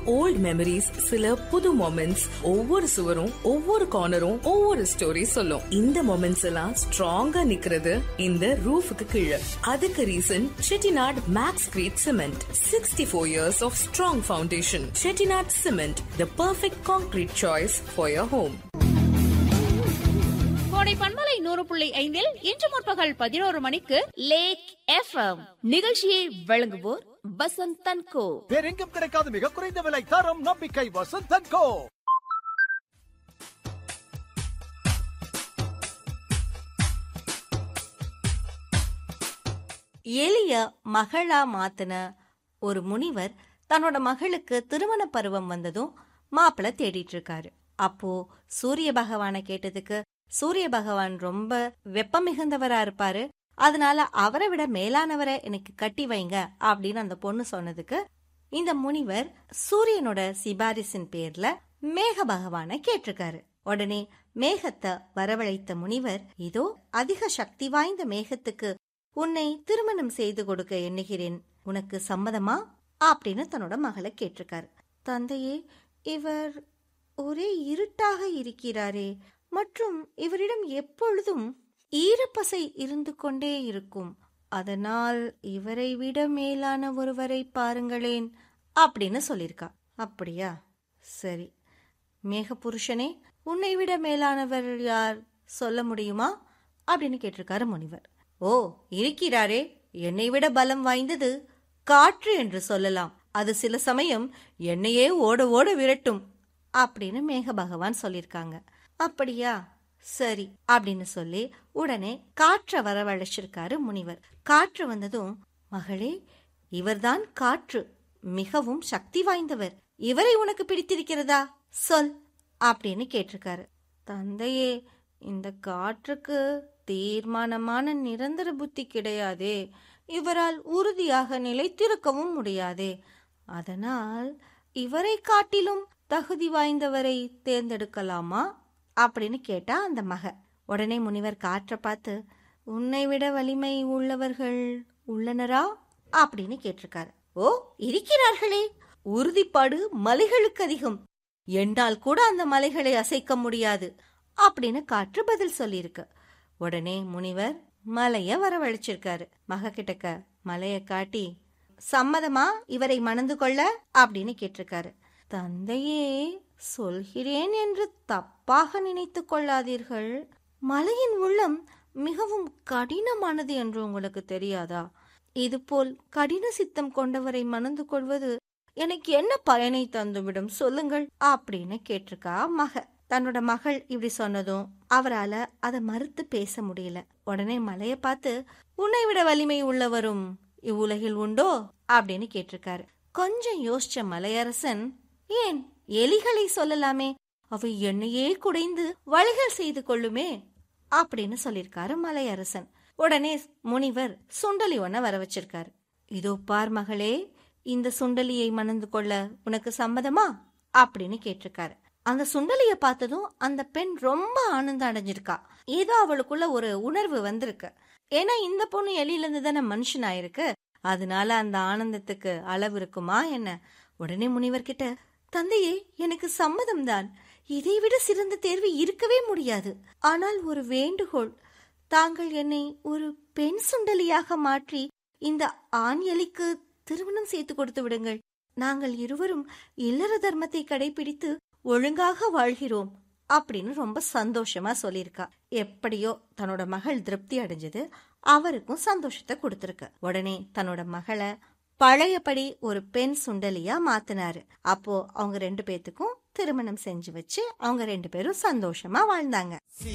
volt memories சில புது moments ஒவ்வொரு சுவரும் ஒவ்வொரு கார்னரும் ஒவ்வொரு ஸ்டோரி சொல்லும் இந்த மொமெண்ட்ஸ் எல்லாம் ஸ்ட்ராங்கா நிக்கிறது இந்த ரூஃபுக்கு கீழே அதுக்கு reason Chettinad Maxcrete cement sixty four years of strong foundation Chettinad cement the perfect concrete choice for your home Kodai பண்பலை நூறு புள்ளி ஐந்தில் இன்று முற்பகல் பதினோரு மணிக்கு லேக் எஃப்எம் நிகழ்ச்சியை வழங்குவோர் வசந்த் தன்கோ வேறெங்கும் கிடைக்காத மிக குறைந்த விலை தரம் நம்பிக்கை வசந்தன் கோ எலிய மகளா மாத்தின ஒரு முனிவர் தன்னோட மகளுக்கு திருமண பருவம் வந்ததும் மாப்பிள்ளை தேடிட்டு இருக்காரு அப்போ சூரிய பகவானை கேட்டதுக்கு சூரிய பகவான் ரொம்ப வெப்பம் மிகுந்தவரா இருப்பாரு அதனால அவரை விட மேலானவரை எனக்கு கட்டி வைங்க அப்படின்னு அந்த பொண்ணு சொன்னதுக்கு இந்த முனிவர் சூரியனோட சிபாரிசின் பேர்ல மேக பகவானை கேட்டிருக்காரு உடனே மேகத்தை வரவழைத்த முனிவர் இதோ அதிக சக்தி வாய்ந்த மேகத்துக்கு உன்னை திருமணம் செய்து கொடுக்க எண்ணுகிறேன் உனக்கு சம்மதமா அப்படின்னு தன்னோட மகளை கேட்டிருக்காரு தந்தையே இவர் ஒரே இருட்டாக இருக்கிறாரே மற்றும் இவரிடம் எப்பொழுதும் ஈரப்பசை இருந்து கொண்டே இருக்கும் அதனால் இவரை விட மேலான ஒருவரை பாருங்களேன் அப்படின்னு சொல்லியிருக்கா அப்படியா சரி மேகபுருஷனே உன்னை விட மேலானவர் யார் சொல்ல முடியுமா அப்படின்னு கேட்டிருக்காரு முனிவர் ஓ இருக்கிறாரே என்னை விட பலம் வாய்ந்தது காற்று என்று சொல்லலாம் அது சில சமயம் என்னையே ஓட ஓட விரட்டும் அப்படின்னு மேக பகவான் சொல்லியிருக்காங்க அப்படியா சரி அப்படின்னு சொல்லி உடனே காற்றை வரவழைச்சிருக்காரு முனிவர் காற்று வந்ததும் மகளே இவர்தான் காற்று மிகவும் சக்தி வாய்ந்தவர் இவரை உனக்கு பிடித்திருக்கிறதா சொல் அப்படின்னு கேட்டிருக்காரு தந்தையே இந்த காற்றுக்கு தீர்மானமான நிரந்தர புத்தி கிடையாதே இவரால் உறுதியாக நிலைத்திருக்கவும் முடியாதே அதனால் இவரை காட்டிலும் தகுதி வாய்ந்தவரை தேர்ந்தெடுக்கலாமா அப்படின்னு கேட்டா அந்த மக உடனே முனிவர் காற்றை பார்த்து உன்னை விட வலிமை உள்ளவர்கள் உள்ளனரா அப்படின்னு கேட்டிருக்காரு ஓ இருக்கிறார்களே உறுதிப்பாடு மலைகளுக்கு அதிகம் என்னால் கூட அந்த மலைகளை அசைக்க முடியாது அப்படின்னு காற்று பதில் சொல்லியிருக்கு உடனே முனிவர் மலைய வரவழைச்சிருக்காரு மக கிட்டக்க மலைய காட்டி சம்மதமா இவரை மணந்து கொள்ள அப்படின்னு கேட்டிருக்காரு தந்தையே சொல்கிறேன் என்று தப்பாக நினைத்துக் கொள்ளாதீர்கள் மலையின் உள்ளம் மிகவும் கடினமானது என்று உங்களுக்கு தெரியாதா இதுபோல் கடின சித்தம் கொண்டவரை மணந்து கொள்வது எனக்கு என்ன பயனை தந்துவிடும் சொல்லுங்கள் அப்படின்னு கேட்டிருக்கா மக தன்னோட மகள் இப்படி சொன்னதும் அவரால அதை மறுத்து பேச முடியல உடனே மலைய பார்த்து உன்னை விட வலிமை உள்ளவரும் இவ்வுலகில் உண்டோ அப்படின்னு கேட்டிருக்காரு கொஞ்சம் யோசிச்ச மலையரசன் ஏன் எலிகளை சொல்லலாமே அவை என்னையே குடைந்து வழிகள் செய்து கொள்ளுமே அப்படின்னு சொல்லிருக்காரு மலையரசன் உடனே முனிவர் சுண்டலி ஒன்ன வர வச்சிருக்காரு இதோ பார் மகளே இந்த சுண்டலியை மணந்து கொள்ள உனக்கு சம்மதமா அப்படின்னு கேட்டிருக்காரு அந்த சுண்டலிய பார்த்ததும் அந்த பெண் ரொம்ப ஆனந்தம் அடைஞ்சிருக்கா ஏதோ அவளுக்குள்ள ஒரு உணர்வு வந்திருக்கு ஏன்னா இந்த பொண்ணு எலியில இருந்து தானே மனுஷன் ஆயிருக்கு அதனால அந்த ஆனந்தத்துக்கு அளவு இருக்குமா என்ன உடனே முனிவர் கிட்ட தந்தையே எனக்கு சம்மதம் தான் இதைவிட சிறந்த தேர்வு இருக்கவே முடியாது ஆனால் ஒரு வேண்டுகோள் தாங்கள் என்னை ஒரு பெண் சுண்டலியாக மாற்றி இந்த ஆண் எலிக்கு திருமணம் செய்து கொடுத்து விடுங்கள் நாங்கள் இருவரும் இல்லற தர்மத்தை கடைபிடித்து ஒழுங்காக வாழ்கிறோம் அப்படின்னு ரொம்ப சந்தோஷமா சொல்லியிருக்கா எப்படியோ தன்னோட மகள் திருப்தி அடைஞ்சது அவருக்கும் சந்தோஷத்தை கொடுத்துருக்கு உடனே தன்னோட மகளை பழையபடி ஒரு பெண் சுண்டலியா மாத்தினாரு அப்போ அவங்க ரெண்டு பேத்துக்கும் திருமணம் செஞ்சு வச்சு அவங்க ரெண்டு பேரும் சந்தோஷமா வாழ்ந்தாங்க